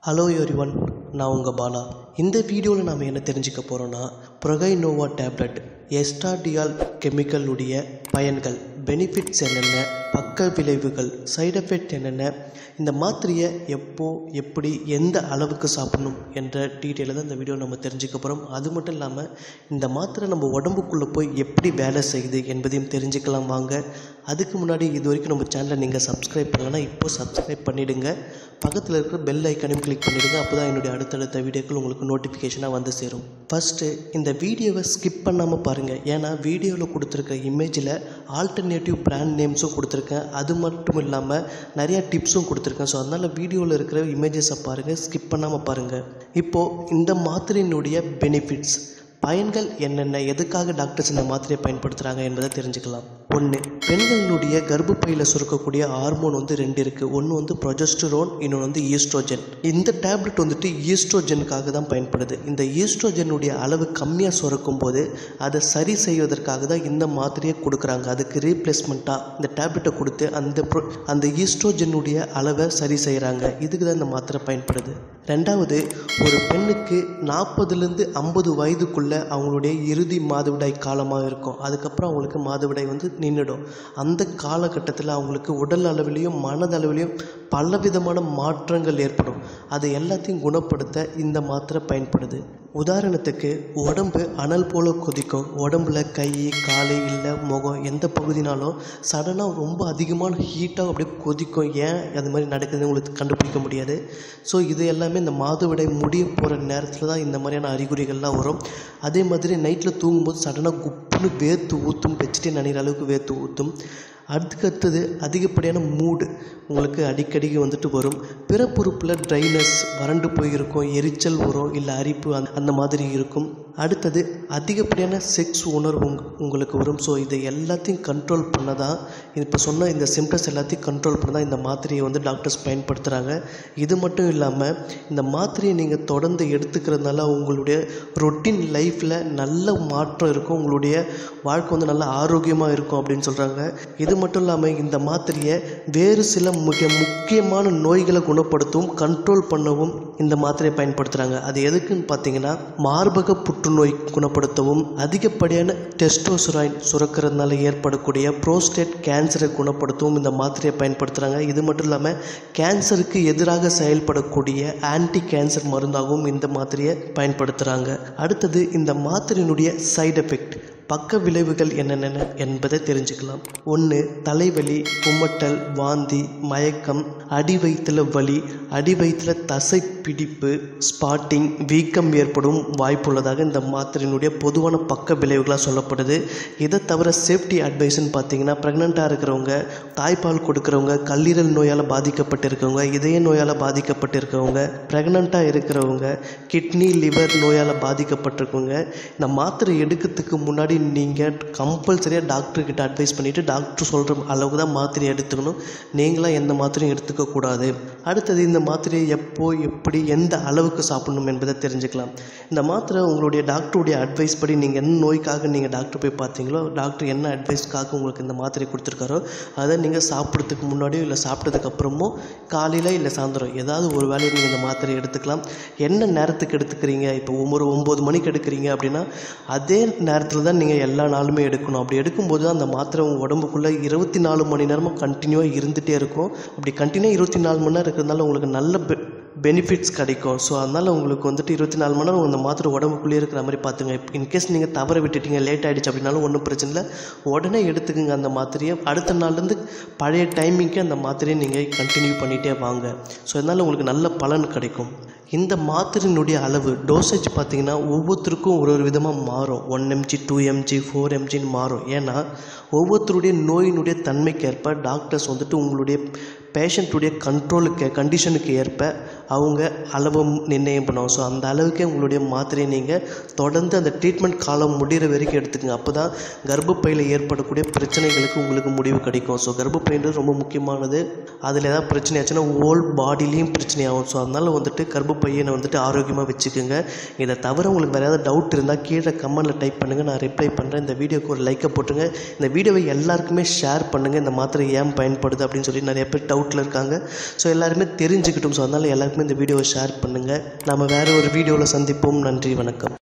hello everyone நான் உங்கள் பாலா இந்த வீடியோவில் நாம் என்ன தெரிஞ்சுக்க போகிறோன்னா ப்ரொகைனோவா டேப்லெட் எஸ்டாடியால் கெமிக்கலுடைய பயன்கள் பெனிஃபிட்ஸ் என்னென்ன பக்க விளைவுகள் சைடு எஃபெக்ட் என்னென்ன இந்த மாத்திரையை எப்போ எப்படி எந்த அளவுக்கு சாப்பிடணும் என்ற டீட்டெயிலை தான் இந்த வீடியோ நம்ம தெரிஞ்சுக்க போகிறோம் அது மட்டும் இல்லாமல் இந்த மாத்திரை நம்ம உடம்புக்குள்ளே போய் எப்படி வேலை செய்யுது என்பதையும் தெரிஞ்சுக்கலாம் வாங்க அதுக்கு முன்னாடி இது வரைக்கும் நம்ம சேனலை நீங்கள் சப்ஸ்கிரைப் பண்ணலன்னா இப்போ சப்ஸ்கிரைப் பண்ணிவிடுங்க பக்கத்தில் இருக்கிற பெல் ஐக்கனையும் கிளிக் பண்ணிவிடுங்க அப்போ தான் என்னுடைய அடுத்தடுத்த வீடியோக்கள் உங்களுக்கு நோட்டிஃபிகேஷனாக வந்து சேரும் ஃபஸ்ட்டு இந்த வீடியோவை ஸ்கிப் பண்ணாமல் பாருங்கள் ஏன்னா வீடியோவில் கொடுத்துருக்க இமேஜில் ஆல்டர்னேட்டிவ் பிராண்ட் நேம்ஸும் கொடுத்துருக்கேன் அது மட்டும் இல்லாமல் நிறையா டிப்ஸும் கொடுத்துருக்கேன் ஸோ அதனால் வீடியோவில் இருக்கிற இமேஜஸை பாருங்கள் ஸ்கிப் பண்ணாமல் பாருங்கள் இப்போது இந்த மாத்திரையினுடைய பெனிஃபிட்ஸ் பயன்கள் என்னென்ன எதுக்காக டாக்டர்ஸ் இந்த மாத்திரையை பயன்படுத்துகிறாங்க என்பதை தெரிஞ்சுக்கலாம் ஒன்று பெண்களுடைய கர்ப்பப்பையில் சுரக்கக்கூடிய ஹார்மோன் வந்து ரெண்டு இருக்குது ஒன்று வந்து ப்ரொஜெஸ்டரோன் இன்னொன்று வந்து ஈஸ்ட்ரோஜன் இந்த டேப்லெட் வந்துட்டு ஈஸ்ட்ரோஜனுக்காக தான் பயன்படுது இந்த ஈஸ்ட்ரோஜனுடைய அளவு கம்மியாக சுரக்கும் போது அதை சரி செய்வதற்காக தான் இந்த மாத்திரையை கொடுக்குறாங்க அதுக்கு ரீப்ளேஸ்மெண்ட்டாக இந்த டேப்லெட்டை கொடுத்து அந்த ப்ரோ அந்த ஈஸ்ட்ரோஜனுடைய அளவை சரி செய்கிறாங்க இதுக்கு தான் இந்த மாத்திரை பயன்படுது ரெண்டாவது ஒரு பெண்ணுக்கு நாற்பதுலேருந்து ஐம்பது வயதுக்குள்ளே அவங்களுடைய இறுதி மாதவிடாய் காலமாக இருக்கும் அதுக்கப்புறம் அவங்களுக்கு மாதவிடாய் வந்து நின்றுடும் அந்த காலகட்டத்தில் அவங்களுக்கு உடல் அளவிலையும் மனதளவிலையும் பலவிதமான மாற்றங்கள் ஏற்படும் அது எல்லாத்தையும் குணப்படுத்த இந்த மாத்திரை பயன்படுது உதாரணத்துக்கு உடம்பு அனல் போல் கொதிக்கும் உடம்புல கை கால் இல்லை முகம் எந்த பகுதினாலும் சடனாக ரொம்ப அதிகமான ஹீட்டாக அப்படியே கொதிக்கும் ஏன் அது மாதிரி நடக்குதுன்னு உங்களுக்கு கண்டுபிடிக்க முடியாது ஸோ இது எல்லாமே இந்த மாதவிடாய் முடிய போகிற நேரத்தில் தான் இந்த மாதிரியான அறிகுறிகள்லாம் வரும் அதே மாதிரி நைட்டில் தூங்கும்போது சடனாக குப்புன்னு வேர்த்து ஊற்றும் பெச்சிட்டே நினைக்கிற அளவுக்கு வேர்த்து ஊற்றும் அதுக்கு அடுத்தது அதிகப்படியான மூடு உங்களுக்கு அடிக்கடிக்கு வந்துட்டு வரும் பிறப்புறுப்பில் ட்ரைனஸ் வறண்டு போயிருக்கும் எரிச்சல் வரும் இல்லை அரிப்பு அந்த அந்த மாதிரி இருக்கும் அடுத்தது அதிகப்படியான செக்ஸ் உணர்வு உங்க உங்களுக்கு வரும் ஸோ இதை எல்லாத்தையும் கண்ட்ரோல் பண்ண தான் இப்போ சொன்ன இந்த சிம்டம்ஸ் எல்லாத்தையும் கண்ட்ரோல் பண்ண தான் இந்த மாத்திரையை வந்து டாக்டர்ஸ் பயன்படுத்துகிறாங்க இது மட்டும் இல்லாமல் இந்த மாத்திரையை நீங்கள் தொடர்ந்து எடுத்துக்கிறதுனால உங்களுடைய ரொட்டீன் லைஃப்பில் நல்ல மாற்றம் இருக்கும் உங்களுடைய வாழ்க்கை வந்து நல்ல ஆரோக்கியமாக இருக்கும் அப்படின்னு சொல்கிறாங்க இது மட்டும் இல்லாமல் இந்த மாத்திரையை வேறு சில மிக முக்கியமான நோய்களை குணப்படுத்தவும் கண்ட்ரோல் பண்ணவும் இந்த மாத்திரையை பயன்படுத்துகிறாங்க அது எதுக்குன்னு பார்த்தீங்கன்னா மார்பக புற்றுநோய் குணப்படுத்தவும் அதிகப்படியான டெஸ்டோசுராயின் சுரக்கிறதுனால ஏற்படக்கூடிய ப்ரோஸ்டேட் கேன்சரை குணப்படுத்தவும் இந்த மாத்திரையை பயன்படுத்துகிறாங்க இது மட்டும் இல்லாமல் கேன்சருக்கு எதிராக செயல்படக்கூடிய ஆன்டி கேன்சர் மருந்தாகவும் இந்த மாத்திரையை பயன்படுத்துகிறாங்க அடுத்தது இந்த மாத்திரையினுடைய சைடு எஃபெக்ட் பக்க விளைவுகள் என்னென்ன என்பதை தெரிஞ்சுக்கலாம் ஒன்று தலைவலி குமட்டல் வாந்தி மயக்கம் அடி வயிற்றில் வலி அடி வயிற்றில் தசை பிடிப்பு ஸ்பாட்டிங் வீக்கம் ஏற்படும் வாய்ப்புள்ளதாக இந்த மாத்திரையினுடைய பொதுவான பக்க விளைவுகளாக சொல்லப்படுது இதை தவிர சேஃப்டி அட்வைஸ்னு பார்த்தீங்கன்னா ப்ரெக்னெண்ட்டாக இருக்கிறவங்க தாய்ப்பால் கொடுக்குறவங்க கல்லீரல் நோயால் பாதிக்கப்பட்டிருக்கவங்க இதய நோயால் பாதிக்கப்பட்டிருக்கவங்க ப்ரெக்னெண்ட்டாக இருக்கிறவங்க கிட்னி லிவர் நோயால் பாதிக்கப்பட்டிருக்கவங்க இந்த மாத்திரை எடுக்கிறதுக்கு முன்னாடி நீங்கள் கம்பல்சரியாக டாக்டர்கிட்ட அட்வைஸ் பண்ணிவிட்டு டாக்டர் சொல்கிற அளவுக்கு தான் மாத்திரை எடுத்துக்கணும் நீங்களாம் எந்த மாத்திரையும் எடுத்துக்கக்கூடாது அடுத்தது இந்த மாத்திரையை எப்போ எப்படி எந்த அளவுக்கு சாப்பிடணும் என்பதை தெரிஞ்சுக்கலாம் இந்த மாத்திரை உங்களுடைய டாக்டருடைய அட்வைஸ் படி நீங்கள் என்ன நோய்க்காக நீங்கள் டாக்டர் போய் பார்த்தீங்களோ டாக்டர் என்ன அட்வைஸ்க்காக உங்களுக்கு இந்த மாத்திரை கொடுத்துருக்காரோ அதை நீங்கள் சாப்பிட்றதுக்கு முன்னாடியோ இல்லை சாப்பிட்டதுக்கு அப்புறமோ காலையில் இல்லை சாயந்தரம் ஏதாவது ஒரு வேலையை நீங்கள் இந்த மாத்திரை எடுத்துக்கலாம் என்ன நேரத்துக்கு எடுத்துக்கிறீங்க இப்போ ஒவ்வொரு ஒம்பது மணிக்கு எடுக்கிறீங்க அப்படின்னா அதே நேரத்தில் தான் நீங்கள் எல்லா நாளுமே எடுக்கணும் அப்படி எடுக்கும்போது தான் அந்த மாத்திரை உங்கள் உடம்புக்குள்ளே இருபத்தி நாலு மணி நேரமும் கண்டினியூவாக இருந்துகிட்டே இருக்கும் அப்படி கண்டினியூ இருபத்தி நாலு மணி நேரம் இருக்கிறதுனால உங்களுக்கு நல்ல பெ பெனிஃபிட்ஸ் கிடைக்கும் ஸோ அதனால் உங்களுக்கு வந்துட்டு இருபத்தி நாலு மணி நேரம் அந்த மாத்திரை உடம்புக்குள்ளேயே இருக்கிற மாதிரி பார்த்துங்க இன்கேஸ் நீங்கள் தவற விட்டுட்டீங்க லேட் ஆகிடுச்சு அப்படின்னாலும் ஒன்றும் பிரச்சனை இல்லை உடனே எடுத்துக்கோங்க அந்த மாத்திரையை அடுத்த நாள்லேருந்து பழைய டைமிங்க்கு அந்த மாத்திரையை நீங்கள் கண்டினியூ பண்ணிகிட்டே வாங்க ஸோ அதனால் உங்களுக்கு நல்ல பலன் கிடைக்கும் இந்த மாத்திரையினுடைய அளவு டோசேஜ் பார்த்தீங்கன்னா ஒவ்வொருத்தருக்கும் ஒரு ஒரு விதமாக மாறும் one MG two MG four எம்ஜின்னு மாறும் ஏன்னா ஒவ்வொருத்தருடைய நோயினுடைய தன்மைக்கேற்ப டாக்டர்ஸ் வந்துட்டு உங்களுடைய பேஷண்ட்டுடைய கண்ட்ரோலுக்கு கண்டிஷனுக்கு ஏற்ப அவங்க அளவை நிர்ணயம் பண்ணுவாங்க ஸோ அந்த அளவுக்கே உங்களுடைய மாத்திரையை நீங்கள் தொடர்ந்து அந்த ட்ரீட்மெண்ட் காலம் முடிகிற வரைக்கும் எடுத்துக்கங்க அப்போ தான் கர்ப்பப்பையில் ஏற்படக்கூடிய பிரச்சனைகளுக்கு உங்களுக்கு முடிவு கிடைக்கும் ஸோ கர்ப்பப்பைன்றது ரொம்ப முக்கியமானது அதில் ஏதாவது பிரச்சனை ஆச்சுன்னா ஹோல் பாடிலையும் பிரச்சனை ஆகும் ஸோ அதனால் வந்துட்டு கர்ப்பப்பையனை வந்துட்டு ஆரோக்கியமாக வச்சுக்கோங்க இதை தவிர உங்களுக்கு வேறு ஏதாவது டவுட் இருந்தால் கீழே கமெண்ட்டில் டைப் பண்ணுங்கள் நான் ரிப்ளை பண்ணுறேன் இந்த வீடியோக்கு ஒரு லைக்கை போட்டுருங்க இந்த வீடியோவை எல்லாருக்குமே ஷேர் பண்ணுங்கள் இந்த மாத்திரை ஏன் பயன்படுது அப்படின்னு சொல்லி நிறைய பேர் டவுட்டில் இருக்காங்க ஸோ எல்லாருமே தெரிஞ்சுக்கிட்டும் ஸோ அதனால் எல்லாருக்குமே இந்த வீடியோவை ஷேர் பண்ணுங்கள் நம்ம வேறு ஒரு வீடியோவில் சந்திப்போம் நன்றி வணக்கம்